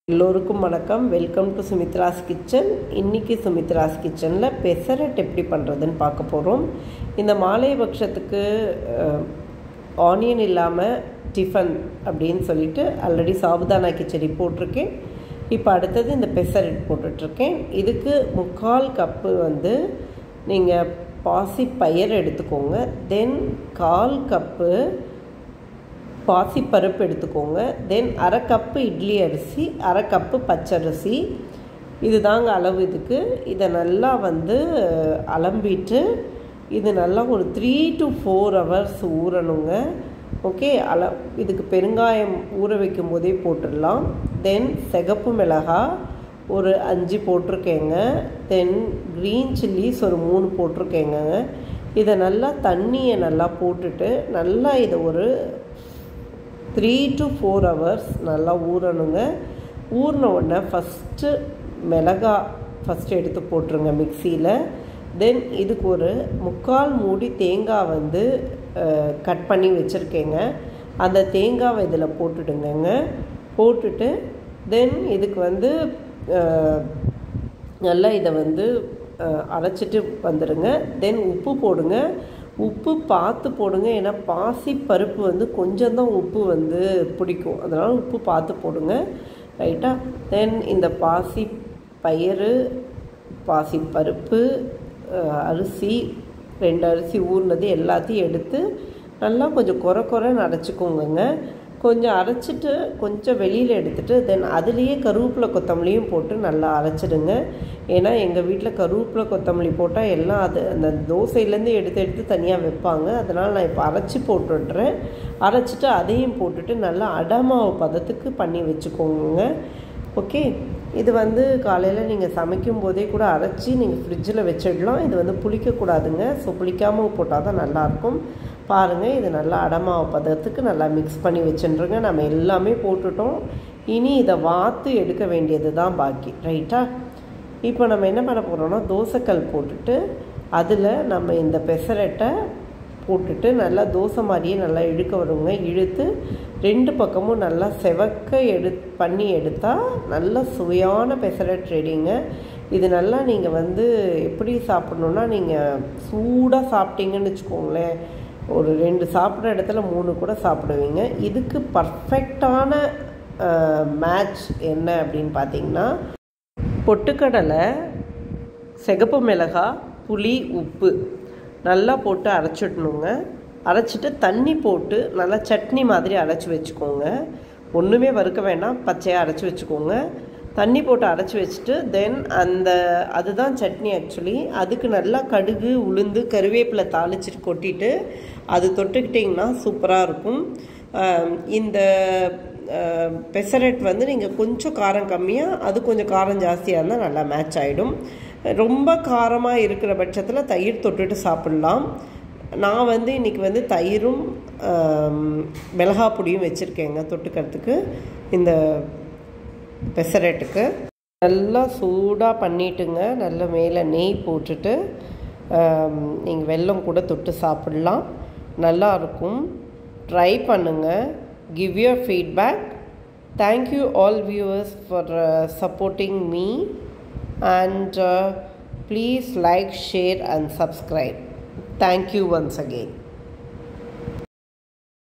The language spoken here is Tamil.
எல்லோருக்கும் வணக்கம் வெல்கம் டு சுமித்ராஸ் கிச்சன் இன்றைக்கி சுமித்ராஸ் கிச்சனில் பெசரட் எப்படி பண்ணுறதுன்னு பார்க்க போகிறோம் இந்த மாலை பட்சத்துக்கு ஆனியன் இல்லாமல் டிஃபன் அப்படின்னு சொல்லிட்டு ஆல்ரெடி சாபுதானா கிச்சடி போட்டிருக்கேன் இப்போ அடுத்தது இந்த பெசரட் போட்டுட்ருக்கேன் இதுக்கு முக்கால் கப்பு வந்து நீங்கள் பாசி பயிர் எடுத்துக்கோங்க தென் கால் கப்பு பாசிப்பருப்பு எடுத்துக்கோங்க தென் அரை கப்பு இட்லி அரிசி அரை கப்பு பச்சரிசி இது தாங்க அளவு இதுக்கு இதை நல்லா வந்து அலம்பிட்டு இது நல்லா ஒரு த்ரீ டு ஃபோர் ஹவர்ஸ் ஊறணுங்க ஓகே அல இதுக்கு பெருங்காயம் ஊற வைக்கும் போதே போட்டுடலாம் தென் சிகப்பு மிளகாய் ஒரு அஞ்சு போட்டிருக்கேங்க தென் க்ரீன் சில்லிஸ் ஒரு மூணு போட்டிருக்கேங்க இதை நல்லா தண்ணியை நல்லா போட்டுட்டு நல்லா இதை ஒரு த்ரீ டு ஃபோர் ஹவர்ஸ் நல்லா ஊறணுங்க ஊறின உடனே ஃபஸ்ட்டு மிளகா ஃபஸ்ட்டு எடுத்து போட்டுருங்க மிக்சியில் தென் இதுக்கு ஒரு முக்கால் மூடி தேங்காய் வந்து கட் பண்ணி வச்சுருக்கேங்க அந்த தேங்காவை இதில் போட்டுடுங்கங்க போட்டுட்டு தென் இதுக்கு வந்து நல்லா இதை வந்து அரைச்சிட்டு வந்துடுங்க தென் உப்பு போடுங்க உப்பு பார்த்து போடுங்க ஏன்னா பாசி பருப்பு வந்து கொஞ்சம் தான் உப்பு வந்து பிடிக்கும் அதனால் உப்பு பார்த்து போடுங்க ரைட்டா தென் இந்த பாசி பயிறு பாசி பருப்பு அரிசி ரெண்டு அரிசி ஊறினது எல்லாத்தையும் எடுத்து நல்லா கொஞ்சம் குறை குறைன்னு அரைச்சிக்கோங்க கொஞ்சம் அரைச்சிட்டு கொஞ்சம் வெளியில் எடுத்துகிட்டு தென் அதுலேயே கருவேப்பிலை கொத்தமல்லியும் போட்டு நல்லா அரைச்சிடுங்க ஏன்னா எங்கள் வீட்டில் கருவேப்பிலை கொத்தமல்லி போட்டால் எல்லாம் அது அந்த தோசையிலேருந்து எடுத்து எடுத்து தனியாக வைப்பாங்க அதனால் நான் இப்போ அரைச்சி போட்டுடுறேன் அரைச்சிட்டு அதையும் போட்டுட்டு நல்லா அடமாவு பதத்துக்கு பண்ணி வச்சுக்கோங்க ஓகே இது வந்து காலையில் நீங்கள் சமைக்கும் போதே கூட அரைச்சி நீங்கள் ஃப்ரிட்ஜில் வச்சிடலாம் இது வந்து புளிக்கக்கூடாதுங்க ஸோ புளிக்காமல் போட்டால் தான் நல்லாயிருக்கும் பாருங்கள் இது நல்லா அடமாவு பதத்துக்கு நல்லா மிக்ஸ் பண்ணி வச்சுருங்க நம்ம எல்லாமே போட்டுட்டோம் இனி இதை வாத்து எடுக்க வேண்டியது தான் பாக்கி ரைட்டா இப்போ நம்ம என்ன பண்ண போகிறோம்னா தோசைக்கல் போட்டுட்டு அதில் நம்ம இந்த பெசரட்டை போட்டுட்டு நல்லா தோசை மாதிரியே நல்லா இழுக்க வருங்க இழுத்து ரெண்டு பக்கமும் நல்லா செவக்க எடு பண்ணி எடுத்தால் நல்ல சுவையான பெசரட் ரெடிங்க இது நல்லா நீங்கள் வந்து எப்படி சாப்பிட்ணுன்னா நீங்கள் சூடாக சாப்பிட்டீங்கன்னு வச்சுக்கோங்களேன் ஒரு ரெண்டு சாப்பிட்ற இடத்துல மூணு கூட சாப்பிடுவீங்க இதுக்கு பர்ஃபெக்டான மேட்ச் என்ன அப்படின்னு பார்த்தீங்கன்னா பொட்டுக்கடலை சிகப்பு மிளகாய் புளி உப்பு நல்லா போட்டு அரைச்சிடணுங்க அரைச்சிட்டு தண்ணி போட்டு நல்லா சட்னி மாதிரி அரைச்சி வச்சுக்கோங்க ஒன்றுமே வறுக்க வேண்டாம் பச்சையாக அரைச்சி வச்சுக்கோங்க தண்ணி போட்டு அரைச்சி வச்சுட்டு தென் அந்த அதுதான் சட்னி ஆக்சுவலி அதுக்கு நல்லா கடுகு உளுந்து கருவேப்பிலை தாளிச்சிட்டு கொட்டிட்டு அது தொட்டுக்கிட்டிங்கன்னா சூப்பராக இருக்கும் இந்த பெசரட் வந்து நீங்கள் கொஞ்சம் காரம் கம்மியாக அது கொஞ்சம் காரம் ஜாஸ்தியாக இருந்தால் நல்லா மேட்ச் ஆகிடும் ரொம்ப காரமாக இருக்கிற பட்சத்தில் தயிர் தொட்டுட்டு சாப்பிட்லாம் நான் வந்து இன்றைக்கி வந்து தயிரும் மிளகா பொடியும் வச்சுருக்கேங்க தொட்டுக்கிறதுக்கு இந்த பெசரட்டுக்கு நல்லா சூடாக பண்ணிட்டுங்க நல்ல மேலே நெய் போட்டுட்டு நீங்கள் வெல்லம் கூட தொட்டு சாப்பிட்லாம் நல்லாயிருக்கும் ட்ரை பண்ணுங்கள் give your feedback thank you all viewers for uh, supporting me and uh, please like share and subscribe thank you once again